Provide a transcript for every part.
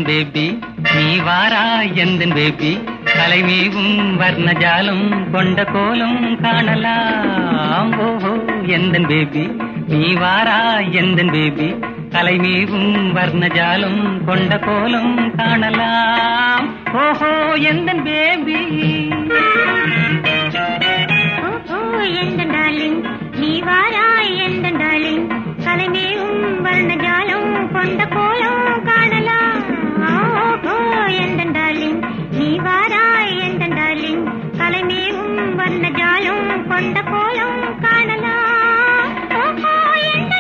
baby நீ வாரா எந்தன் பேபி கலைமீவும் வர்ணஜாலம் கொண்ட கோலம் காணலாம் ஓஹோ எந்தன் பேபி நீ வாரா எந்தன் பேபி கலைமீவும் வர்ணஜாலம் கொண்ட கோலம் காணலாம் ஓஹோ எந்தன் பேபி ஓ எந்த டார்லிங் நீ வாராய் எந்த டார்லிங் கலைமேவும் வர்ணஜாலம் கொண்ட கோலம் காணலாம் ஓ எந்த டார்லிங் நீ வாராய் எந்த டார்லிங் கலைமேவும் வர்ணஜாலம் கொண்ட கோலம் காணலாம் ஓ எந்த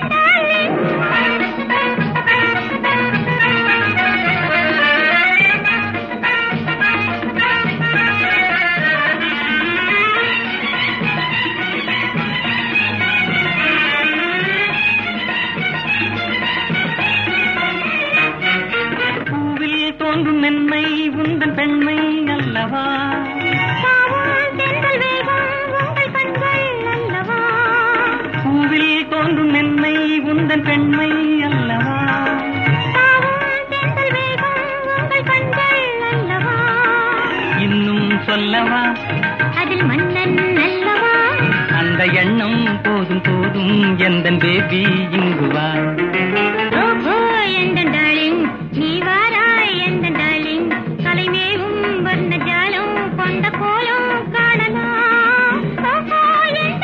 பூவில் தோன்றும் மென்மை உந்தன் பெண்மை அல்லவா பாவம் தென்றல் வேகம் உங்கள் கண்கள் அல்லவா பூவில் தோன்றும் மென்மை உந்தன் பெண்மை அல்லவா பாவம் தென்றல் வேகம் உங்கள் கண்கள் அல்லவா இன்னும் சொல்லவா அதில் மன்னன் அல்லவா அந்த எண்ணம் போதும் போதும் எந்தன் பேபி இங்கு வா ஓஹோ எந்த டார்லிங் நீ வாராய் எந்த டார்லிங் கலைமேவும் வர்ண ஜாலம் கொண்ட கோலம் காணலாம் ஓஹோ எந்த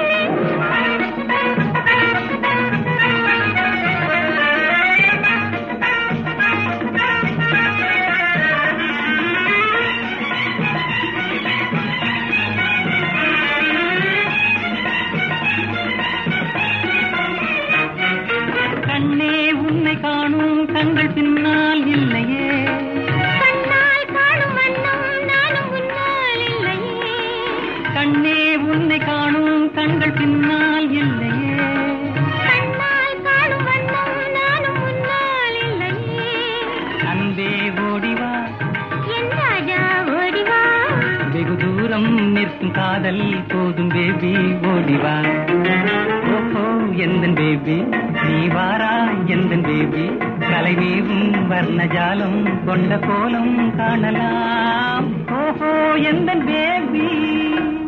கண்ணே உன்னை காணும் கண்கள் பின்னால் இல்லையே கண்ணால் காணும் வண்ணம் நானும் முன்னால் இல்லையே கண்ணே உன்னை காணும் கண்கள் பின்னால் இல்லையே கண்ணால் காணும் வண்ணம் நானும் முன்னால் இல்லையே அன்பே ஓடிவா என் ராஜா ஓடிவா வெகு தூரம் நிற்கும் காதல் போதும் பேபி ஓடிவா ஓஹோ எந்தன் பேபி நீ வாரா எந்தன் பேபி கலைவீவும் வர்ணஜாலம் கொண்ட கோலம் காணலாம் ஓஹோ எந்தன் பேபி